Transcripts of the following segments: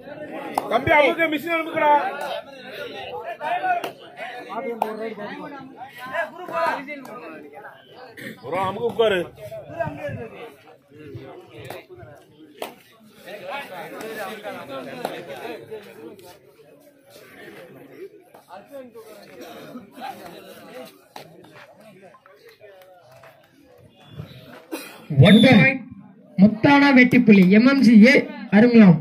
தம்பி அமுக்கு மிஷின் அனுப்புக்கடா ஒரு அமுக்கு உட்காரு ஒன் பாயிண்ட் முத்தானா வெட்டிப்புள்ளி எம்எம்சி ஏ அருங்கலாம்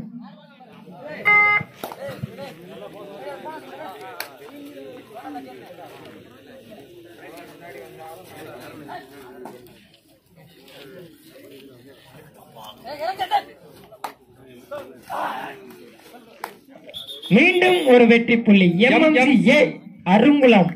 மீண்டும் ஒரு வெற்றி புள்ளி எம்எம்சி ஏ அருங்குளம்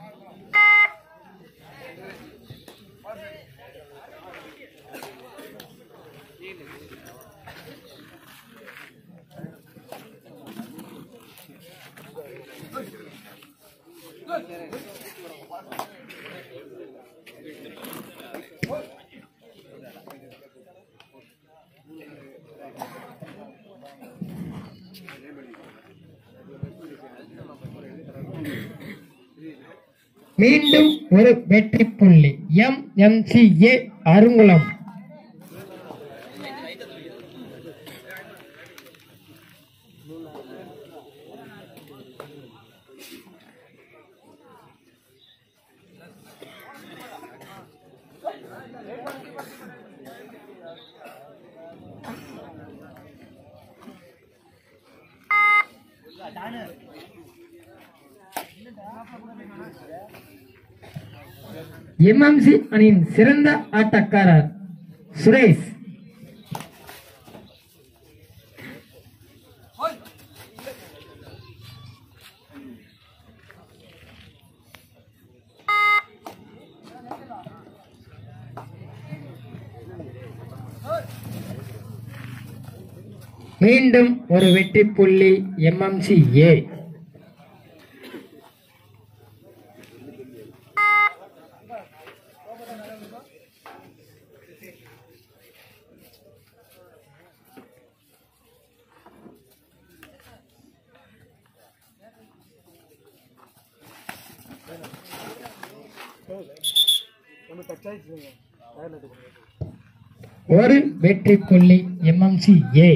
மீண்டும் ஒரு வெற்றி புள்ளி M M C A Arungulam MMC அணியின் சிறந்த ஆட்டக்காரர் சுரேஷ் மீண்டும் ஒரு வெற்றி புள்ளி எம்எம்சி ஏ ஒரு வெற்றி புள்ளி எம்எம்சி ஏ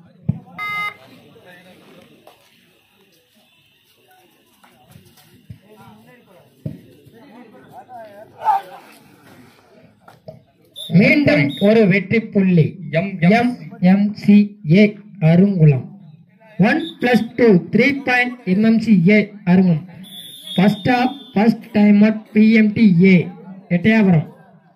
மீண்டும் ஒரு வெற்றி புள்ளி M M M C A Arungulam one plus two three point MMC A Arungulam first of first time at PMD A Ettayapuram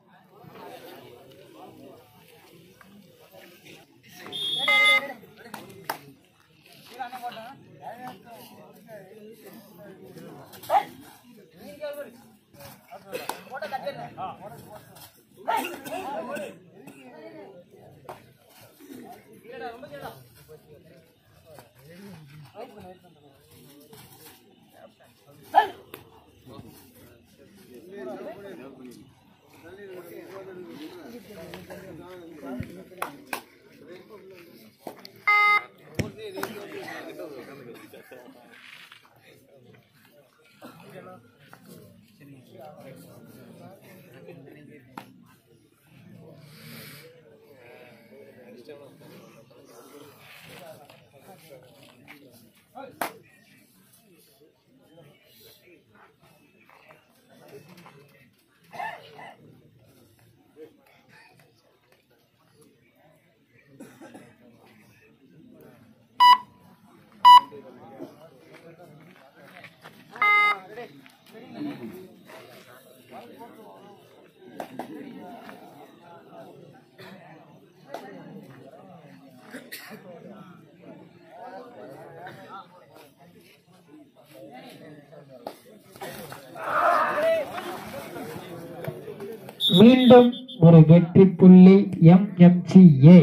மீண்டும் ஒரு வெற்றி புள்ளி M M C A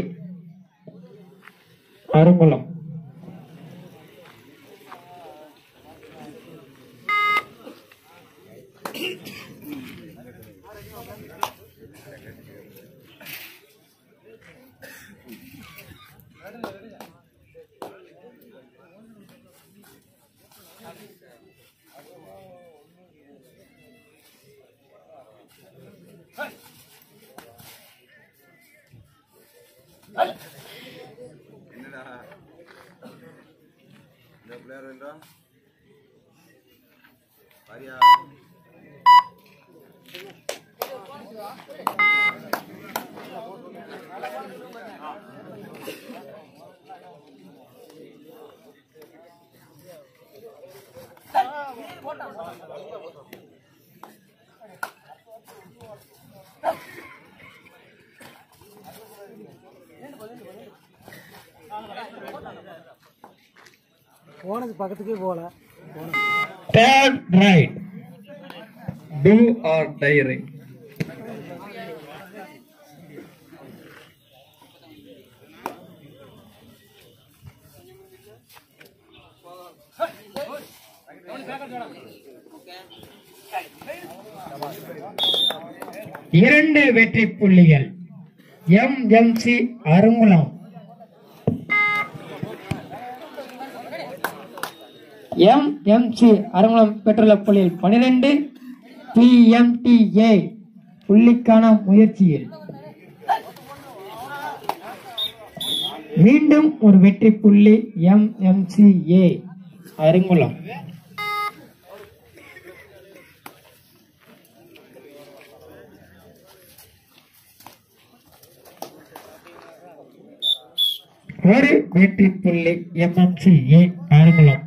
Arungulam player என்றா பாரியா போனது பக்கத்துக்கே போகல third right two or tie right இரண்டு வெற்றி புள்ளிகள் M M C Arungulam M M C Arungulam பெற்றுள்ள புள்ளியில் பனிரெண்டு பி எம் டி ஏ புள்ளிக்கான முயற்சியில் மீண்டும் ஒரு வெற்றி புள்ளி M M C A Arungulam ஒரு வெற்றி புள்ளி M M C A Arungulam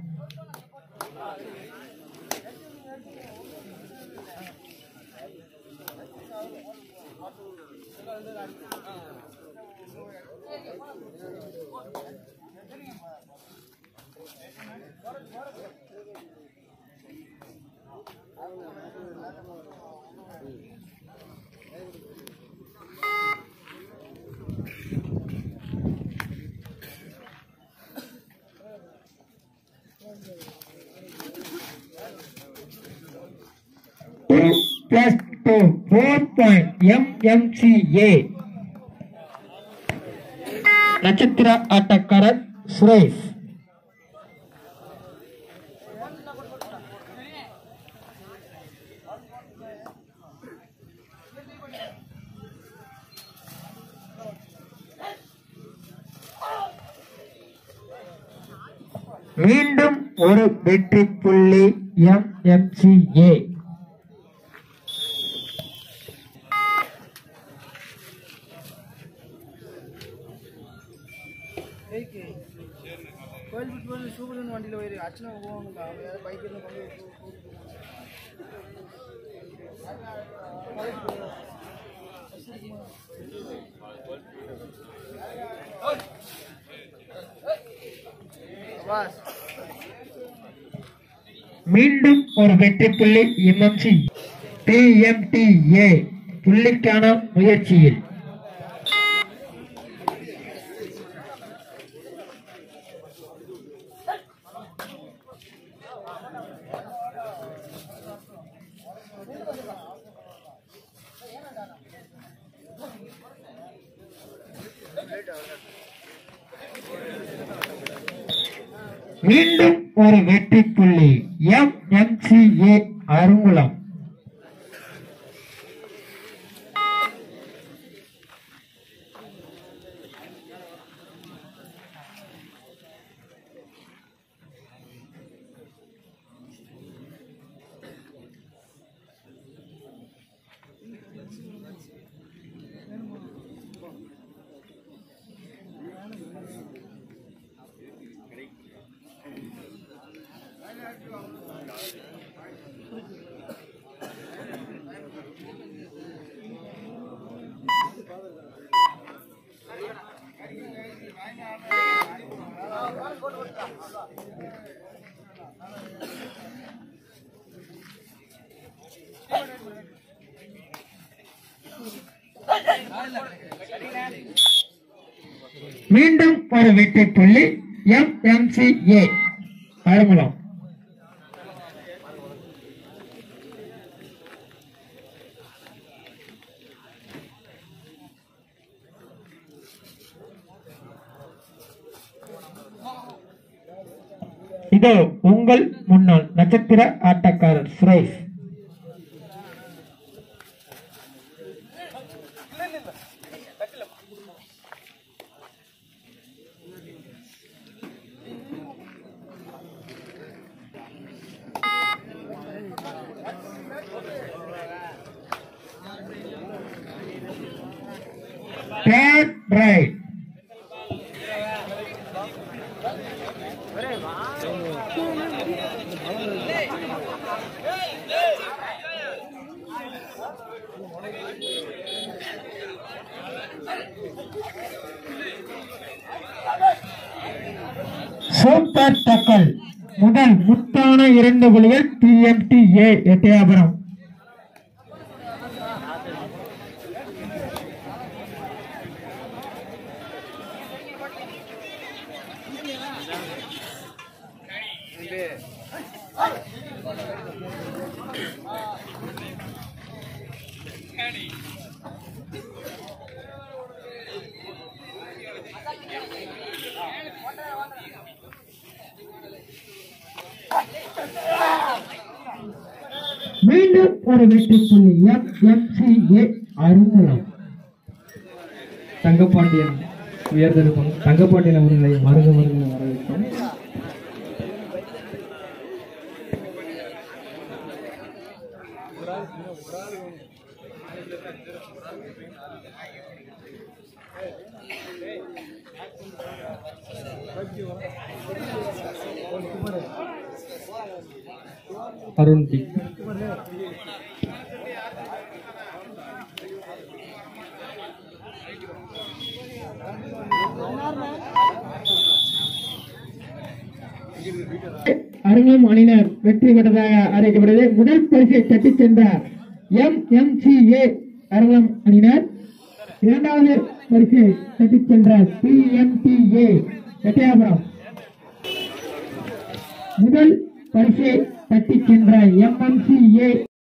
plus two, four point MMCA. நட்சத்திர ஆட்டக்காரர் சுரேஷ் மீண்டும் ஒரு வெற்றி புள்ளி எம்எம்சிஏ கோயில் போய் சூப்பர் வண்டியில் போயிரு அர்ச்சனை போகணும் அவன் பைக் இருந்து கொண்டு போய் பாஸ் மீண்டும் ஒரு வெற்றி புள்ளி எம்எம்சி டிஎம்டிஏ புள்ளிக்கான முயற்சியில் மீண்டும் ஒரு வெற்றி புள்ளி எம்எம்சிஏ அருங்குளம் மீண்டும் ஒரு வெற்றி புள்ளி எம்எம்சிஏ அருங்குளம் இதோ உங்கள் முன்னாள் நட்சத்திர ஆட்டக்காரர் சுரேஷ் ரைட் சூப்பர் டக்கல் முதல் முத்தான இரண்டு புலிகள் டிஎம்டி ஏ எட்டயபுரம் மீண்டும் ஒரு வெற்றி புள்ளி M M C A Arungulam Thangapandian உயர்ந்திருக்கும் தங்கப்பாண்டியன் அவர்களை வருக வருக வரவேற்கும் அருண் பி அருங்கம் அணியினர் வெற்றி பெற்றதாக அறிவிக்கப்படுகிறது முதல் பரிசை தட்டிச் சென்றார் M M C A Arungulam அணியினர் இரண்டாவது பரிசை தட்டிச் சென்றார் P M D A Ettayapuram முதல் பரிசை தட்டிச் சென்ற எம் எம் சி ஏ